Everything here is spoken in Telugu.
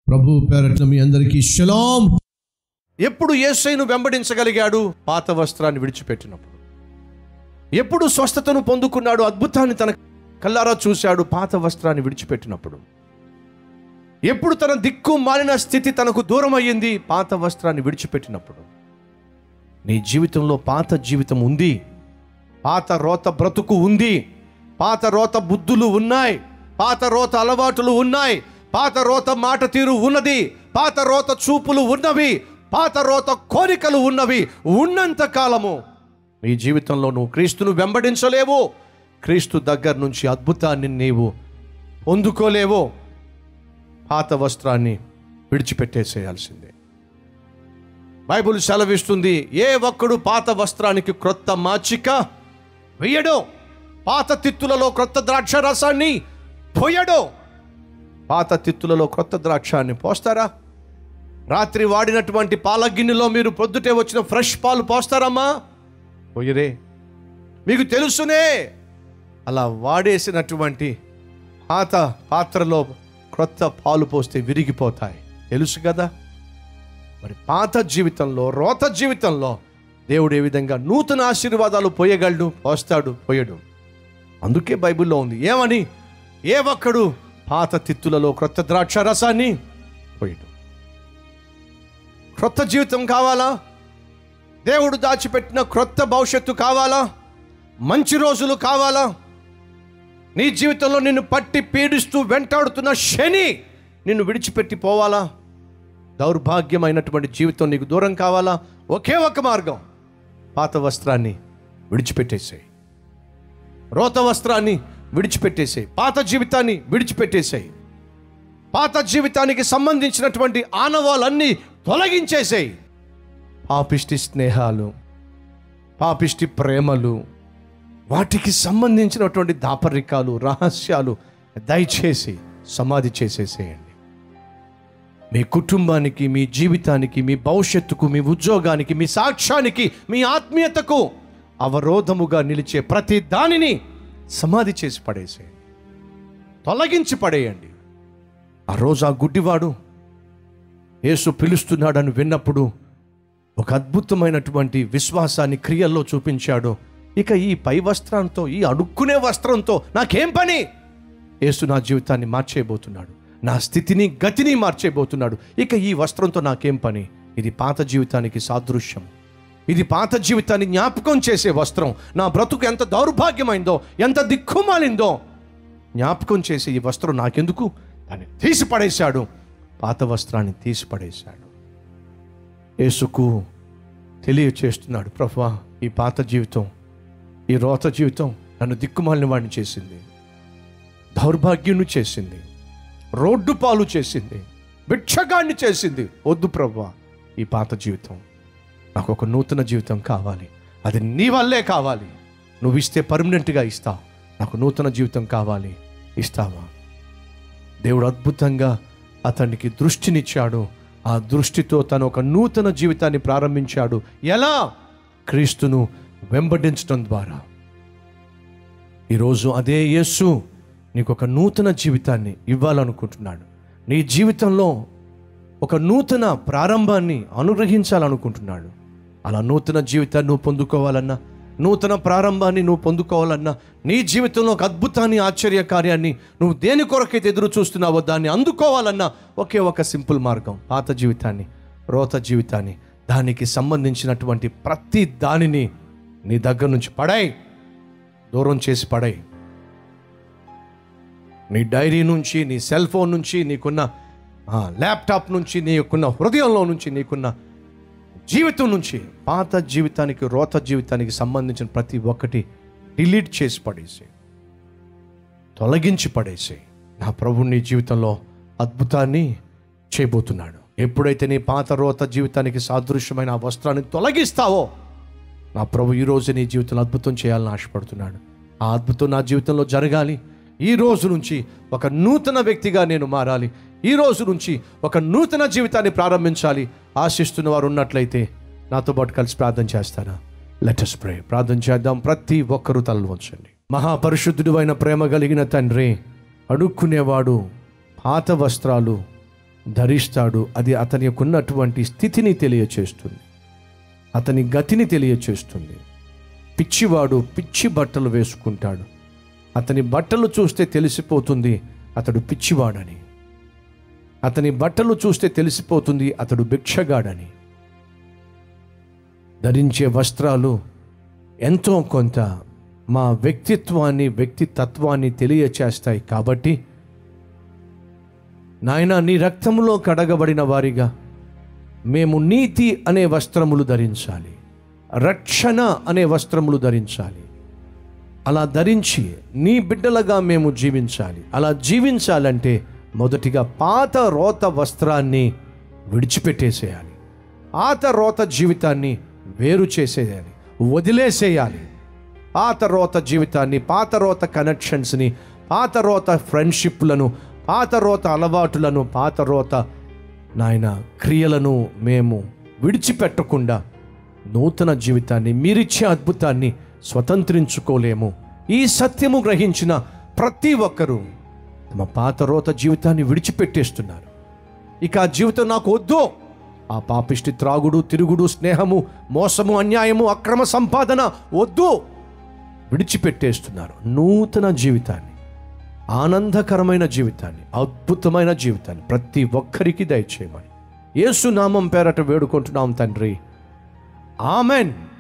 ప్రభు పేరట్ల మీ అందరికీ షలాం ఎప్పుడు యేసైను వెంబడించగలిగాడు పాత వస్త్రాన్ని విడిచిపెట్టినప్పుడు ఎప్పుడు స్వస్థతను పొందుకున్నాడు అద్భుతాన్ని తన కల్లారా చూశాడు పాత వస్త్రాన్ని విడిచిపెట్టినప్పుడు ఎప్పుడు తన దిక్కు మారిన స్థితి తనకు దూరం అయ్యింది పాత వస్త్రాన్ని విడిచిపెట్టినప్పుడు నీ జీవితంలో పాత జీవితం ఉంది పాత రోత బ్రతుకు ఉంది పాత రోత బుద్ధులు ఉన్నాయి పాత రోత అలవాటులు ఉన్నాయి పాత రోత మాట తీరు ఉన్నది పాత రోత చూపులు ఉన్నవి పాత రోత కోరికలు ఉన్నవి ఉన్నంత కాలము నీ జీవితంలో నువ్వు క్రీస్తును వెంబడించలేవు క్రీస్తు దగ్గర నుంచి అద్భుతాన్ని నీవు పొందుకోలేవో పాత వస్త్రాన్ని విడిచిపెట్టేసేయాల్సిందే బైబుల్ సెలవిస్తుంది ఏ ఒక్కడు పాత వస్త్రానికి క్రొత్త మాచిక వెయ్యడో పాత తిత్తులలో క్రొత్త ద్రాక్ష రసాన్ని పోయడో పాత తిత్తులలో క్రొత్త ద్రాక్షాన్ని పోస్తారా రాత్రి వాడినటువంటి పాల గిన్నెలో మీరు పొద్దుటే వచ్చిన ఫ్రెష్ పాలు పోస్తారమ్మా పోయరే మీకు తెలుసునే అలా వాడేసినటువంటి పాత పాత్రలో క్రొత్త పాలు పోస్తే విరిగిపోతాయి తెలుసు కదా మరి పాత జీవితంలో రోత జీవితంలో దేవుడు ఏ విధంగా నూతన ఆశీర్వాదాలు పోయగలడు పోస్తాడు పోయడు అందుకే బైబిల్లో ఉంది ఏమని ఏ ఒక్కడు పాత తిత్తులలో క్రొత్త ద్రాక్ష రసాన్ని పోయడు క్రొత్త జీవితం కావాలా దేవుడు దాచిపెట్టిన క్రొత్త భవిష్యత్తు కావాలా మంచి రోజులు కావాలా నీ జీవితంలో నిన్ను పట్టి పీడిస్తూ వెంటాడుతున్న శని నిన్ను విడిచిపెట్టి పోవాలా దౌర్భాగ్యమైనటువంటి జీవితం నీకు దూరం కావాలా ఒకే ఒక మార్గం పాత వస్త్రాన్ని విడిచిపెట్టేసేయి రోత వస్త్రాన్ని విడిచిపెట్టేసేయి పాత జీవితాన్ని విడిచిపెట్టేసేయి పాత జీవితానికి సంబంధించినటువంటి ఆనవాలన్నీ తొలగించేసేయి పాపిష్టి స్నేహాలు పాపిష్టి ప్రేమలు వాటికి సంబంధించినటువంటి దాపరికాలు రహస్యాలు దయచేసి సమాధి చేసేసేయండి మీ కుటుంబానికి మీ జీవితానికి మీ భవిష్యత్తుకు మీ ఉద్యోగానికి మీ సాక్ష్యానికి మీ ఆత్మీయతకు అవరోధముగా నిలిచే ప్రతి దానిని సమాధి చేసి పడేసేయండి తొలగించి పడేయండి ఆ రోజు ఆ గుడ్డివాడు యేసు పిలుస్తున్నాడని విన్నప్పుడు ఒక అద్భుతమైనటువంటి విశ్వాసాన్ని క్రియల్లో చూపించాడు ఇక ఈ పై వస్త్రంతో ఈ అడుక్కునే వస్త్రంతో నాకేం పని యేసు నా జీవితాన్ని మార్చేయబోతున్నాడు నా స్థితిని గతిని మార్చేయబోతున్నాడు ఇక ఈ వస్త్రంతో నాకేం పని ఇది పాత జీవితానికి సాదృశ్యం ఇది పాత జీవితాన్ని జ్ఞాపకం చేసే వస్త్రం నా బ్రతుకు ఎంత దౌర్భాగ్యమైందో ఎంత దిక్కుమాలిందో జ్ఞాపకం చేసే ఈ వస్త్రం నాకెందుకు దాన్ని తీసి పడేశాడు పాత వస్త్రాన్ని తీసి పడేశాడు యేసుకు తెలియచేస్తున్నాడు ప్రభా ఈ పాత జీవితం ఈ రోత జీవితం నన్ను దిక్కుమాలిన వాడిని చేసింది దౌర్భాగ్యుని చేసింది రోడ్డు పాలు చేసింది భిక్షగాన్ని చేసింది వద్దు ప్రభా ఈ పాత జీవితం నాకు ఒక నూతన జీవితం కావాలి అది నీ వల్లే కావాలి నువ్వు ఇస్తే పర్మనెంట్గా ఇస్తావు నాకు నూతన జీవితం కావాలి ఇస్తావా దేవుడు అద్భుతంగా అతనికి దృష్టినిచ్చాడు ఆ దృష్టితో తను ఒక నూతన జీవితాన్ని ప్రారంభించాడు ఎలా క్రీస్తును వెంబడించడం ద్వారా ఈరోజు అదే యేసు నీకు ఒక నూతన జీవితాన్ని ఇవ్వాలనుకుంటున్నాడు నీ జీవితంలో ఒక నూతన ప్రారంభాన్ని అనుగ్రహించాలనుకుంటున్నాడు అలా నూతన జీవితాన్ని నువ్వు పొందుకోవాలన్నా నూతన ప్రారంభాన్ని నువ్వు పొందుకోవాలన్నా నీ జీవితంలో ఒక అద్భుతాన్ని ఆశ్చర్య కార్యాన్ని నువ్వు దేని కొరకైతే ఎదురు చూస్తున్నావో దాన్ని అందుకోవాలన్నా ఒకే ఒక సింపుల్ మార్గం పాత జీవితాన్ని రోత జీవితాన్ని దానికి సంబంధించినటువంటి ప్రతి దానిని నీ దగ్గర నుంచి పడాయి దూరం చేసి పడాయి నీ డైరీ నుంచి నీ సెల్ ఫోన్ నుంచి నీకున్న ఆ, ల్యాప్టాప్ నుంచి నీకున్న హృదయంలో నుంచి నీకున్న జీవితం నుంచి పాత జీవితానికి రోత జీవితానికి సంబంధించిన ప్రతి ఒక్కటి డిలీట్ చేసి పడేసి తొలగించి పడేసి నా ప్రభు నీ జీవితంలో అద్భుతాన్ని చేయబోతున్నాడు ఎప్పుడైతే నీ పాత రోత జీవితానికి సాదృశ్యమైన ఆ వస్త్రాన్ని తొలగిస్తావో నా ప్రభు ఈ రోజు నీ జీవితంలో అద్భుతం చేయాలని ఆశపడుతున్నాడు ఆ అద్భుతం నా జీవితంలో జరగాలి ఈ రోజు నుంచి ఒక నూతన వ్యక్తిగా నేను మారాలి ఈ రోజు నుంచి ఒక నూతన జీవితాన్ని ప్రారంభించాలి ఆశిస్తున్న వారు ఉన్నట్లయితే నాతో పాటు కలిసి ప్రార్థన చేస్తారా లెటస్ ప్రే ప్రార్థన చేద్దాం ప్రతి ఒక్కరూ తలలు వంచండి మహాపరిశుద్ధుడు అయిన ప్రేమ కలిగిన తండ్రి అడుక్కునేవాడు పాత వస్త్రాలు ధరిస్తాడు అది అతని యొక్క ఉన్నటువంటి స్థితిని తెలియచేస్తుంది అతని గతిని తెలియచేస్తుంది పిచ్చివాడు పిచ్చి బట్టలు వేసుకుంటాడు అతని బట్టలు చూస్తే తెలిసిపోతుంది అతడు పిచ్చివాడని అతని బట్టలు చూస్తే తెలిసిపోతుంది అతడు భిక్షగాడని ధరించే వస్త్రాలు ఎంతో కొంత మా వ్యక్తిత్వాన్ని వ్యక్తితత్వాన్ని తెలియచేస్తాయి కాబట్టి నాయన నీ రక్తంలో కడగబడిన వారిగా మేము నీతి అనే వస్త్రములు ధరించాలి రక్షణ అనే వస్త్రములు ధరించాలి అలా ధరించి నీ బిడ్డలుగా మేము జీవించాలి అలా జీవించాలంటే మొదటిగా పాత రోత వస్త్రాన్ని విడిచిపెట్టేసేయాలి పాత రోత జీవితాన్ని వేరు చేసేయాలి వదిలేసేయాలి పాత రోత జీవితాన్ని పాత రోత కనెక్షన్స్ని పాత రోత ఫ్రెండ్షిప్లను పాత రోత అలవాటులను పాత రోత నాయన క్రియలను మేము విడిచిపెట్టకుండా నూతన జీవితాన్ని మీరిచ్చే అద్భుతాన్ని స్వతంత్రించుకోలేము ఈ సత్యము గ్రహించిన ప్రతి ఒక్కరూ తమ పాత రోత జీవితాన్ని విడిచిపెట్టేస్తున్నారు ఇక ఆ జీవితం నాకు వద్దు ఆ పాపిష్టి త్రాగుడు తిరుగుడు స్నేహము మోసము అన్యాయము అక్రమ సంపాదన వద్దు విడిచిపెట్టేస్తున్నారు నూతన జీవితాన్ని ఆనందకరమైన జీవితాన్ని అద్భుతమైన జీవితాన్ని ప్రతి ఒక్కరికి దయచేయమని యేసు నామం పేరట వేడుకుంటున్నాం తండ్రి ఆమెన్